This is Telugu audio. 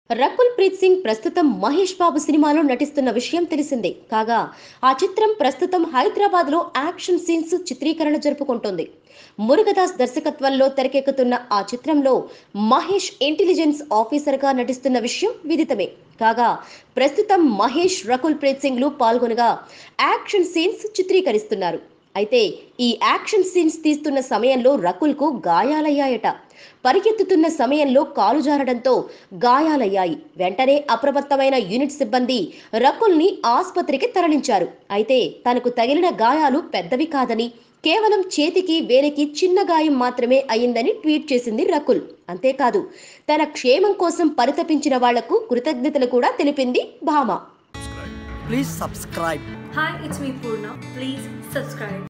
రకుల్ ప్రీత్ సింగ్ ప్రస్తుతం మహేష్ బాబు సినిమాలో నటిస్తున్న విషయం తెలిసిందే కాగా ఆ చిత్రం ప్రస్తుతం హైదరాబాద్ లో యాక్షన్ సీన్స్ చిత్రీకరణ జరుపుకుంటోంది మురుగదాస్ దర్శకత్వంలో తెరకెక్కుతున్న ఆ చిత్రంలో మహేష్ ఇంటెలిజెన్స్ ఆఫీసర్ గా నటిస్తున్న విషయం విదితమే కాగా ప్రస్తుతం మహేష్ రకుల్ ప్రీత్ సింగ్ లు పాల్గొనగా యాక్షన్ సీన్స్ చిత్రీకరిస్తున్నారు అయితే ఈ యాక్షన్ సీన్స్ తీస్తున్న సమయంలో రకుల్కు గాయాలయ్యాయట పరిగెత్తుతున్న సమయంలో కాలు జారడంతో గాయాలయ్యాయి వెంటనే అప్రమత్తమైన యూనిట్ సిబ్బంది రకుల్ని ఆసుపత్రికి తరలించారు అయితే తనకు తగిలిన గాయాలు పెద్దవి కాదని కేవలం చేతికి వేలికి చిన్న గాయం మాత్రమే అయిందని ట్వీట్ చేసింది రకుల్ అంతేకాదు తన క్షేమం కోసం పరితపించిన వాళ్లకు కృతజ్ఞతలు కూడా తెలిపింది భామ Please subscribe. Hi, it's me Purna. Please subscribe.